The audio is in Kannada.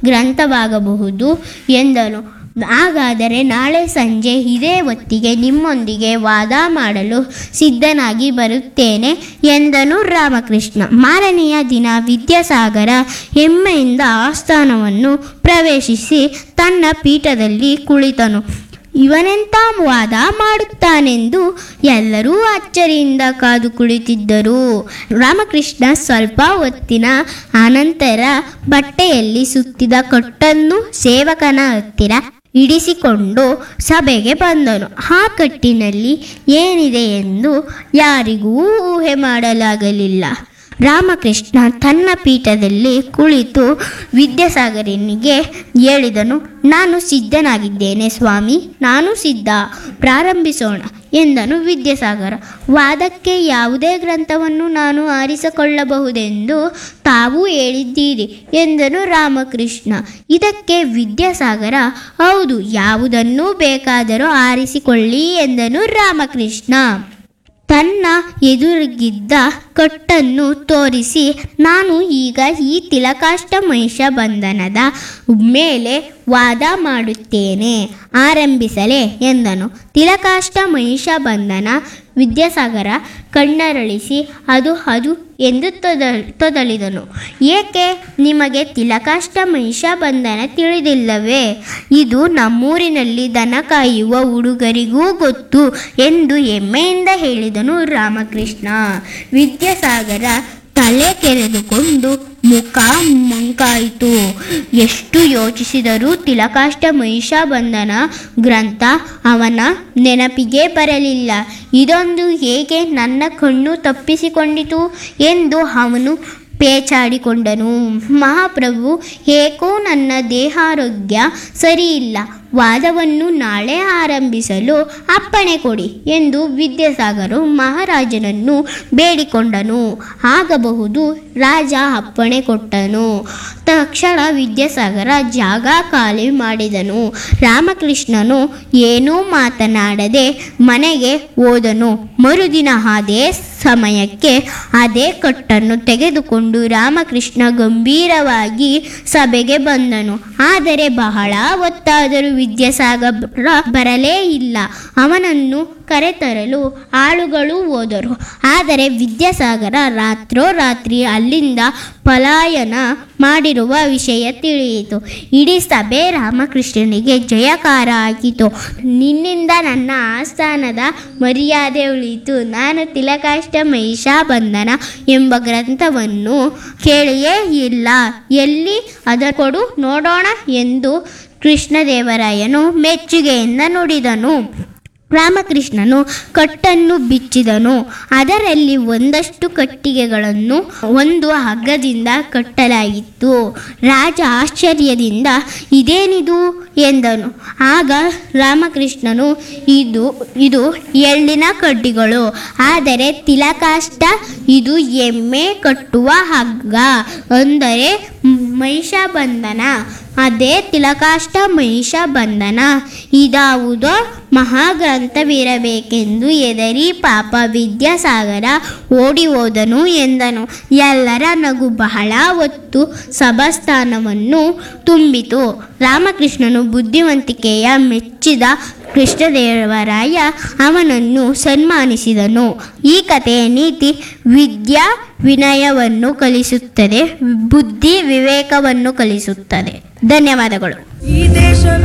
ಗ್ರಂಥವಾಗಬಹುದು ಎಂದನು ಹಾಗಾದರೆ ನಾಳೆ ಸಂಜೆ ಇದೇ ಹೊತ್ತಿಗೆ ನಿಮ್ಮೊಂದಿಗೆ ವಾದ ಮಾಡಲು ಸಿದ್ಧನಾಗಿ ಬರುತ್ತೇನೆ ಎಂದನು ರಾಮಕೃಷ್ಣ ಮಾರನೆಯ ದಿನ ವಿದ್ಯಾಸಾಗರ ಹೆಮ್ಮೆಯಿಂದ ಆಸ್ಥಾನವನ್ನು ಪ್ರವೇಶಿಸಿ ತನ್ನ ಪೀಠದಲ್ಲಿ ಕುಳಿತನು ಇವನೆಂಥ ವಾದ ಮಾಡುತ್ತಾನೆಂದು ಎಲ್ಲರೂ ಅಚ್ಚರಿಯಿಂದ ಕಾದು ಕುಳಿತಿದ್ದರು ರಾಮಕೃಷ್ಣ ಸ್ವಲ್ಪ ಹೊತ್ತಿನ ಅನಂತರ ಬಟ್ಟೆಯಲ್ಲಿ ಸುತ್ತಿದ ಕಟ್ಟನ್ನು ಸೇವಕನ ಹತ್ತಿರ ಇಡಿಸಿಕೊಂಡು ಸಭೆಗೆ ಬಂದನು ಆ ಕಟ್ಟಿನಲ್ಲಿ ಏನಿದೆ ಎಂದು ಯಾರಿಗೂ ಊಹೆ ಮಾಡಲಾಗಲಿಲ್ಲ ರಾಮಕೃಷ್ಣ ತನ್ನ ಪೀಠದಲ್ಲಿ ಕುಳಿತು ವಿದ್ಯಾಸಾಗರನಿಗೆ ಹೇಳಿದನು ನಾನು ಸಿದ್ಧನಾಗಿದ್ದೇನೆ ಸ್ವಾಮಿ ನಾನು ಸಿದ್ಧ ಪ್ರಾರಂಭಿಸೋಣ ಎಂದನು ವಿದ್ಯಾಸಾಗರ ವಾದಕ್ಕೆ ಯಾವುದೇ ಗ್ರಂಥವನ್ನು ನಾನು ಆರಿಸಿಕೊಳ್ಳಬಹುದೆಂದು ತಾವು ಹೇಳಿದ್ದೀರಿ ಎಂದನು ರಾಮಕೃಷ್ಣ ಇದಕ್ಕೆ ವಿದ್ಯಾಸಾಗರ ಹೌದು ಯಾವುದನ್ನೂ ಬೇಕಾದರೂ ಆರಿಸಿಕೊಳ್ಳಿ ಎಂದನು ರಾಮಕೃಷ್ಣ ತನ್ನ ಎದುರಿಗಿದ್ದ ಕಟ್ಟನ್ನು ತೋರಿಸಿ ನಾನು ಈಗ ಈ ತಿಲಕಾಷ್ಟ ಮಹಿಷ ಬಂಧನದ ಮೇಲೆ ವಾದ ಮಾಡುತ್ತೇನೆ ಆರಂಭಿಸಲೇ ಎಂದನು ತಿಲಕಾಷ್ಟ ಮಹಿಷ ಬಂಧನ ವಿದ್ಯಾಸಾಗರ ಕಣ್ಣರಳಿಸಿ ಅದು ಅದು ಎಂದು ತೊದ ತೊದಲಿದನು ಏಕೆ ನಿಮಗೆ ತಿಲಕಾಷ್ಟ ಮಹಿಷ ಬಂಧನ ತಿಳಿದಿಲ್ಲವೇ ಇದು ನಮ್ಮೂರಿನಲ್ಲಿ ದನ ಕಾಯುವ ಹುಡುಗರಿಗೂ ಗೊತ್ತು ಎಂದು ಹೆಮ್ಮೆಯಿಂದ ಹೇಳಿದನು ರಾಮಕೃಷ್ಣ ವಿದ್ಯಾಸಾಗರ ತಲೆ ಕೆರೆದುಕೊಂಡು ಮುಖ ಮಂಕಾಯಿತು ಎಷ್ಟು ಯೋಚಿಸಿದರೂ ತಿಲಕಾಷ್ಟ ಮಹಿಷ ಬಂಧನ ಗ್ರಂಥ ಅವನ ನೆನಪಿಗೆ ಬರಲಿಲ್ಲ ಇದೊಂದು ಹೇಗೆ ನನ್ನ ಕಣ್ಣು ತಪ್ಪಿಸಿಕೊಂಡಿತು ಎಂದು ಅವನು ಪೇಚಾಡಿಕೊಂಡನು ಮಹಾಪ್ರಭು ಏಕೋ ನನ್ನ ದೇಹಾರೋಗ್ಯ ಸರಿಯಿಲ್ಲ ವಾದವನ್ನು ನಾಳೆ ಆರಂಭಿಸಲು ಅಪ್ಪಣೆ ಕೊಡಿ ಎಂದು ವಿದ್ಯಾಸಾಗರು ಮಹಾರಾಜನನ್ನು ಬೇಡಿಕೊಂಡನು ಆಗಬಹುದು ರಾಜ ಅಪ್ಪಣೆ ಕೊಟ್ಟನು ತಕ್ಷಣ ವಿದ್ಯಾಸಾಗರ ಜಾಗ ಖಾಲಿ ಮಾಡಿದನು ರಾಮಕೃಷ್ಣನು ಏನೂ ಮಾತನಾಡದೆ ಮನೆಗೆ ಹೋದನು ಮರುದಿನ ಅದೇ ಸಮಯಕ್ಕೆ ಅದೇ ಕಟ್ಟನ್ನು ತೆಗೆದುಕೊಂಡು ರಾಮಕೃಷ್ಣ ಗಂಭೀರವಾಗಿ ಸಭೆಗೆ ಬಂದನು ಆದರೆ ಬಹಳ ಹೊತ್ತಾದರೂ ವಿದ್ಯಾಸಾಗರ ಬರಲೇ ಇಲ್ಲ ಅವನನ್ನು ಕರೆತರಲು ಆಳುಗಳು ಹೋದರು ಆದರೆ ವಿದ್ಯಾಸಾಗರ ರಾತ್ರೋರಾತ್ರಿ ಅಲ್ಲಿಂದ ಪಲಾಯನ ಮಾಡಿರುವ ವಿಷಯ ತಿಳಿಯಿತು ಇಡೀ ಸಭೆ ರಾಮಕೃಷ್ಣನಿಗೆ ಜಯಕಾರ ಆಗಿತು ನಿನ್ನಿಂದ ನನ್ನ ಆಸ್ಥಾನದ ಮರ್ಯಾದೆ ಉಳಿಯಿತು ನಾನು ತಿಲಕಾಷ್ಟ ಮಹಿಷ ಬಂಧನ ಎಂಬ ಗ್ರಂಥವನ್ನು ಕೇಳಿಯೇ ಇಲ್ಲ ಎಲ್ಲಿ ಅದ ಕೊಡು ನೋಡೋಣ ಎಂದು ಕೃಷ್ಣದೇವರಾಯನು ಮೆಚ್ಚುಗೆಯಿಂದ ನುಡಿದನು ರಾಮಕೃಷ್ಣನು ಕಟ್ಟನ್ನು ಬಿಚ್ಚಿದನು ಅದರಲ್ಲಿ ಒಂದಷ್ಟು ಕಟ್ಟಿಗೆಗಳನ್ನು ಒಂದು ಹಗ್ಗದಿಂದ ಕಟ್ಟಲಾಗಿತ್ತು ರಾಜ ಆಶ್ಚರ್ಯದಿಂದ ಇದೇನಿದು ಎಂದನು ಆಗ ರಾಮಕೃಷ್ಣನು ಇದು ಇದು ಎಳ್ಳಿನ ಕಡ್ಡಿಗಳು ಆದರೆ ತಿಲಕಾಷ್ಟ ಇದು ಎಮ್ಮೆ ಕಟ್ಟುವ ಹಗ್ಗ ಅಂದರೆ ಮಹಿಷ ಬಂಧನ ಅದೇ ತಿಲಕಾಷ್ಟ ಮಹಿಷ ಬಂಧನ ಇದಾವುದೋ ಮಹಾಗ್ರಂಥವಿರಬೇಕೆಂದು ಎದರಿ ಪಾಪ ವಿದ್ಯಾಸಾಗರ ಓಡಿ ಹೋದನು ಎಂದನು ಎಲ್ಲರ ನಗು ಬಹಳ ಹೊತ್ತು ಸಭಾಸ್ಥಾನವನ್ನು ತುಂಬಿತು ರಾಮಕೃಷ್ಣನು ಬುದ್ಧಿವಂತಿಕೆಯ ಮೆಚ್ಚಿದ ಕೃಷ್ಣದೇವರಾಯ ಅವನನ್ನು ಸನ್ಮಾನಿಸಿದನು ಈ ಕಥೆಯ ನೀತಿ ವಿದ್ಯಾ ವಿನಯವನ್ನು ಕಲಿಸುತ್ತದೆ ಬುದ್ಧಿ ವಿವೇಕವನ್ನು ಕಲಿಸುತ್ತದೆ ಧನ್ಯವಾದಗಳು ಈ ದೇಶವೇ